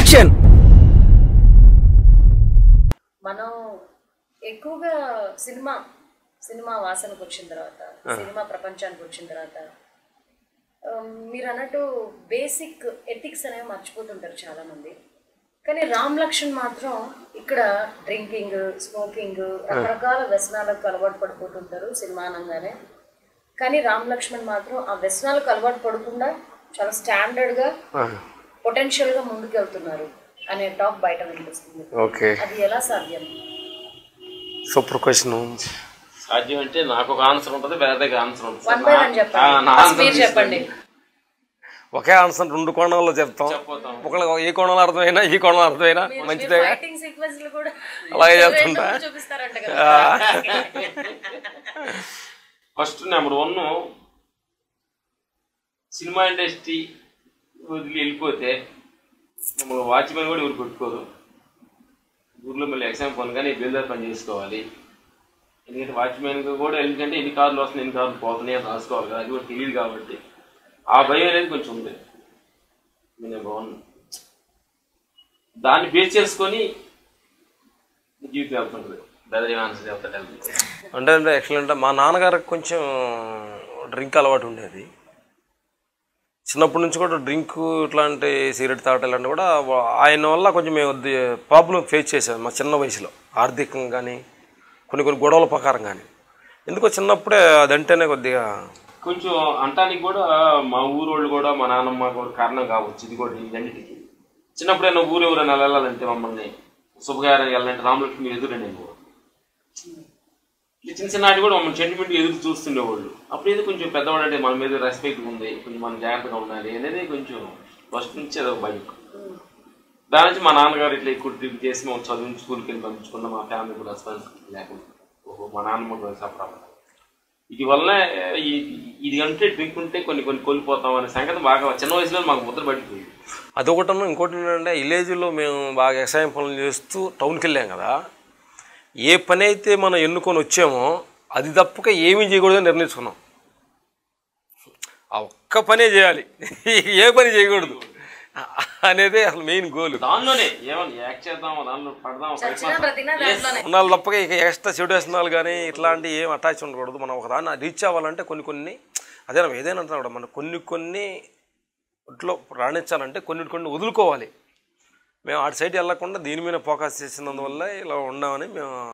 Action మనం ఎక్కువగా cinema cinema వాసనకు వచ్చిన తర్వాత సినిమా ప్రపంచానికి వచ్చిన తర్వాత ఆ, మీరు అన్నట్టు బేసిక్ ఎథిక్స్ అనేవి మర్చిపోతుంటారు చాలా మంది కానీ రామ్ లక్ష్మణ్ మాత్రం ఇక్కడ డ్రింకింగ్ స్మోకింగ్ రకరకాల వ్యసనాలకు అలవాటు పడిపోతుంటారు సినిమా అనగానే కానీ రామ్ లక్ష్మణ్ మాత్రం ఆ వ్యసనాలకు అలవాటు పడకుండా చాలా స్టాండర్డ్గా పొటెన్షియల్గా ముందుకెళ్తున్నారు అనే టాక్ బయట వినిపిస్తుంది ఓకే అది ఎలా సాధ్యం సూపర్ క్వశ్చన్ సాధ్యం అంటే నాకు ఒక ఆన్సర్ ఉంటుంది వేరే ఆన్సర్ ఉంటుంది వన్ బై వన్ ఆ, నా చెప్పండి answer మీరు చెప్పండి ఒకే ఆన్సర్ రెండు కోణాల్లో చెప్తాం చెప్పబోతాం. ఒకళ్ళకి ఈ కోణంలో అర్థమైనా ఈ కోణంలో అర్థమైనా మంచిదే ఫైటింగ్ సీక్వెన్స్ కూడా అలాగే చేస్తుంటా? రెండు చూపిస్తారంట కదా first number one cinema industry వదిలి వెళ్ళిపోతే మమ్మల్ని వాచ్మెన్ కూడా ఎవరు పెట్టుకోరు ఊర్లో మళ్ళీ ఎగ్జామ్ పని కానీ బిల్డర్ పని చేసుకోవాలి ఎందుకంటే వాచ్మెన్ కూడా ఎందుకంటే ఎన్ని కార్లు వస్తున్నాయి ఎన్ని కార్లు పోతున్నాయి అని రాసుకోవాలి కదా అది కూడా తెలియదు కాబట్టి ఆ భయం అనేది కొంచెం ఉంది నెంబర్ వన్ దాన్ని బేస్ చేసుకొని జీవితం వెళ్తుంటుంది బెదర్ ఆన్సర్ చెప్తాడు అంటే అంటే యాక్చువల్ అంటే మా నాన్నగారికి కొంచెం డ్రింక్ అలవాటు ఉండేది చిన్నప్పటి నుంచి కూడా డ్రింక్ ఇట్లాంటి సిగరెట్ తాగటం ఇలాంటి కూడా వా- ఆయన వల్ల కొంచెం మేము ప్రాబ్లం ఫేస్ చేసాం మా చిన్న వయసులో ఆర్థికంగా కానీ కొన్ని కొన్ని గొడవల ప్రకారం కానీ ఎందుకో చిన్నప్పుడే అదంటేనే కొద్దిగా కొంచెం అంటానికి కూడా మా ఊరు వాళ్ళు కూడా మా నాన్నమ్మ కూడా కారణం కావచ్చు ఇది కూడా ఇదన్నిటికి చిన్నప్పుడైనా ఊరు ఎవరైనా వెళ్ళాలంటే మమ్మల్ని శుభకార్యానికి వెళ్ళాలంటే రామలక్ష్మి ఎదురండి నేను ఈ చిన్న చిన్నటి కూడా మమ్మల్ని సెంటిమెంట్ ఎదురు చూస్తుండేవాళ్ళు అప్పుడు ఏదో కొంచెం పెద్దవాడు అంటే మన మీద రెస్పెక్ట్ ఉంది కొంచెం మనం జాగ్రత్తగా ఉండాలి అనేది కొంచెం ఫస్ట్ నుంచి అదొక భయం దాని నుంచి మా నాన్నగారు ఇట్లా ఎక్కువ ట్రిప్ చేసి మేము చదువు స్కూల్కి వెళ్ళి పంపించుకున్న మా ఫ్యామిలీ కూడా రెస్పాన్సిబిలిటీ లేకుండా ఓహో మా నాన్నమ్మ కూడా సఫర్ అవ్వాలి ఇది వల్ల ఇది అంటే డ్రింక్ ఉంటే కొన్ని కొన్ని కోల్పోతాం అనే సంగతి బాగా చిన్న వయసులో మాకు ముద్ర పడిపోయింది అదొకటి ఇంకోటి ఏంటంటే విలేజ్లో మేము బాగా వ్యవసాయం పనులు చేస్తూ టౌన్కి వెళ్ళాం కదా ఏ పని అయితే మనం ఎన్నుకొని వచ్చామో అది తప్పక ఏమీ చేయకూడదని నిర్ణయించుకున్నాం ఆ ఒక్క పనే చేయాలి ఏ పని చేయకూడదు అనేది అసలు మెయిన్ గోల్ దానిలోనే ఏమన్నా యాక్ట్ చేద్దాం దానిలో పడదాం చచ్చినా బ్రతినా దాంట్లోనే ఉండాలి తప్పక ఇక ఎక్స్ట్రా చెడు వ్యసనాలు కానీ ఇట్లాంటి ఏం అటాచ్ ఉండకూడదు మనం ఒక దాన్ని రీచ్ అవ్వాలంటే కొన్ని కొన్ని అదే ఏదైనా అంటున్నా కూడా మనం కొన్ని కొన్ని ఇట్లో రాణించాలంటే కొన్ని కొన్ని వదులుకోవాలి మేము అటు సైడ్ వెళ్ళకుండా దీని మీద ఫోకస్ చేసినందువల్ల ఇలా ఉన్నామని మేము